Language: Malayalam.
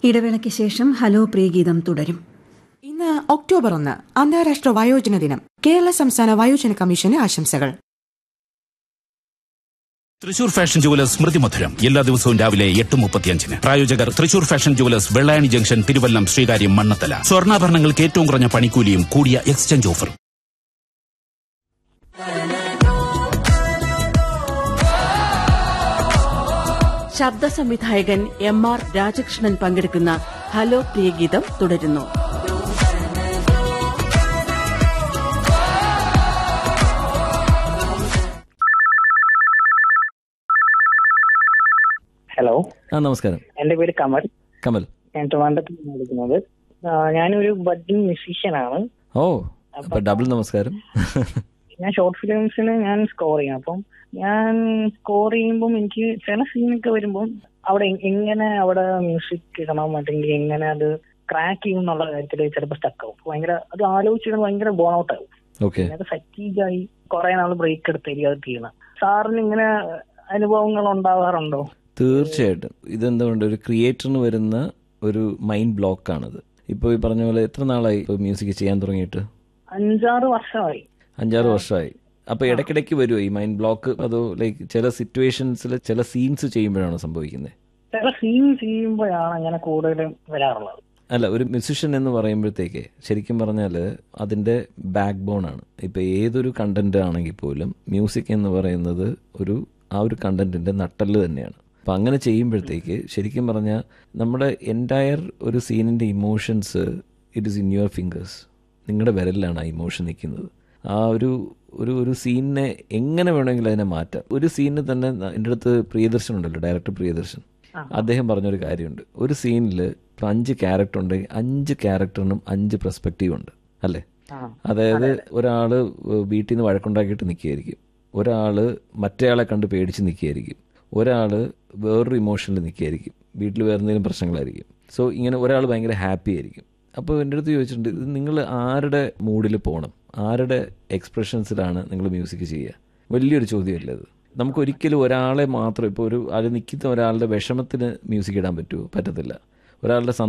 ഇടവേളയ്ക്ക് ശേഷം ഹലോ പ്രിയഗീതം തുടരും ഇന്ന് ഒക്ടോബർ ഒന്ന് അന്താരാഷ്ട്ര വയോജന ദിനം കേരള സംസ്ഥാന വയോജന കമ്മീഷന് ആശംസകൾ തൃശൂർ ഫാഷൻ ജുവലേഴ്സ് സ്മൃതി മധുരം എല്ലാ ദിവസവും രാവിലെ എട്ട് മുപ്പത്തിയഞ്ചിന് പ്രായോജകർ Thrissur fashion jewellers Vellayani junction Thiruvallam Sreekaryam Mannathala സ്വർണ്ണാഭരണങ്ങൾക്ക് ഏറ്റവും കുറഞ്ഞ പണിക്കൂലിയും കൂടിയ എക്സ്ചേഞ്ച് ഓഫർ ശബ്ദ സംവിധായകൻ എം ആർ രാജകൃഷ്ണൻ പങ്കെടുക്കുന്ന ഹലോ പ്രിയഗീതം തുടരുന്നു ഹലോ ആ നമസ്കാരം എന്റെ പേര് കമൽ കമൽ ഞാൻ ട്രിവാൻഡ്രത്ത് നിന്ന് വിളിക്കുന്നത് ആ, ഞാനൊരു ബഡ്ഡിംഗ് മ്യൂസീഷ്യൻ ആണ് ഓ അപ്പൊ ഡബിൾ നമസ്കാരം ഞാൻ ഷോർട്ട് ഫിലിംസിന് ഞാൻ സ്കോർ ചെയ്യും അപ്പം ഞാൻ സ്കോർ ചെയ്യുമ്പോൾ എനിക്ക് ചില സീനൊക്കെ വരുമ്പോൾ അവിടെ എ- എങ്ങനെ അവിടെ മ്യൂസിക് ഇടണം അല്ലെങ്കിൽ എങ്ങനെ അത് ക്രാക്ക് ചെയ്യും എന്നുള്ള കാര്യത്തിൽ ചിലപ്പോൾ സ്റ്റക്ക് ആവും ഭയങ്കര അത് ആലോചിച്ചിട്ട് ഭയങ്കര ബോൺ ഔട്ട് ആവും ഓക്കെ അത് ഫറ്റീഗ് ആയി കുറെ നാൾ ബ്രേക്ക് എടുത്തായിരിക്കും അത് ചെയ്യണം സാറിന് ഇങ്ങനെ അനുഭവങ്ങൾ ഉണ്ടാവാറുണ്ടോ തീർച്ചയായിട്ടും ഇതെന്തുകൊണ്ട് ഒരു ക്രിയേറ്ററിന് വരുന്ന ഒരു മൈൻഡ് ബ്ലോക്കാണിത് ഇപ്പോൾ ഈ പറഞ്ഞ പോലെ എത്ര നാളായി ഇപ്പോൾ മ്യൂസിക് ചെയ്യാൻ തുടങ്ങിയിട്ട് അഞ്ചാറ് വർഷമായി അഞ്ചാറ് വർഷമായി അപ്പൊ ഇടയ്ക്കിടയ്ക്ക് വരുമോ ഈ മൈൻഡ് ബ്ലോക്ക് അതോ ലൈക്ക് ചില സിറ്റുവേഷൻസിൽ ചില സീൻസ് ചെയ്യുമ്പോഴാണ് സംഭവിക്കുന്നത് ചില സീൻ ചെയ്യുമ്പോഴാണ് അങ്ങനെ കൂടുതലും വരാറുള്ളത് അല്ല ഒരു മ്യൂസിഷ്യൻ എന്ന് പറയുമ്പോഴത്തേക്ക് ശരിക്കും പറഞ്ഞാൽ അതിൻ്റെ ബാക്ക് ബോൺ ആണ് ഇപ്പോൾ ഏതൊരു കണ്ടന്റ് ആണെങ്കിൽ പോലും മ്യൂസിക് എന്ന് പറയുന്നത് ഒരു ആ ഒരു കണ്ടന്റിൻ്റെ നട്ടല് തന്നെയാണ് അപ്പം അങ്ങനെ ചെയ്യുമ്പോഴത്തേക്ക് ശരിക്കും പറഞ്ഞാൽ നമ്മുടെ എൻറ്റയർ ഒരു സീനിൻ്റെ emotions it is in your fingers നിങ്ങളുടെ വിരലിലാണ് ആ ഇമോഷൻ നിൽക്കുന്നത് ആ ഒരു ഒരു ഒരു സീനിനെ എങ്ങനെ വേണമെങ്കിലും അതിനെ മാറ്റാം ഒരു സീനിന് തന്നെ എൻ്റെ അടുത്ത് പ്രിയദർശൻ ഉണ്ടല്ലോ ഡയറക്ടർ പ്രിയദർശൻ അദ്ദേഹം പറഞ്ഞൊരു കാര്യമുണ്ട് ഒരു സീനിൽ ഇപ്പം അഞ്ച് ക്യാരക്ടർ ഉണ്ടെങ്കിൽ അഞ്ച് ക്യാരക്ടറിനും അഞ്ച് പെർസ്പെക്റ്റീവ് ഉണ്ട് അല്ലേ അതായത് ഒരാള് വീട്ടിൽ നിന്ന് വഴക്കുണ്ടാക്കിയിട്ട് നിൽക്കുകയായിരിക്കും ഒരാള് മറ്റേയാളെ കണ്ട് പേടിച്ച് നിൽക്കുകയായിരിക്കും ഒരാള് വേറൊരു ഇമോഷനിൽ നിൽക്കുകയായിരിക്കും വീട്ടിൽ വേറെ എന്തെങ്കിലും പ്രശ്നങ്ങളായിരിക്കും സോ ഇങ്ങനെ ഒരാൾ ഭയങ്കര ഹാപ്പി ആയിരിക്കും അപ്പോൾ എൻ്റെ അടുത്ത് ചോദിച്ചിട്ടുണ്ട് ഇത് നിങ്ങൾ ആരുടെ മൂഡിൽ പോകണം ആരുടെ എക്സ്പ്രഷൻസിലാണ് നിങ്ങൾ മ്യൂസിക് ചെയ്യുക വലിയൊരു ചോദ്യമല്ലേ അത് നമുക്ക് ഒരിക്കലും ഒരാളെ മാത്രം ഇപ്പോൾ ഒരു അത് നിൽക്കുന്ന ഒരാളുടെ വിഷമത്തിന് മ്യൂസിക് ഇടാൻ പറ്റുമോ പറ്റത്തില്ല ഒരാളുടെ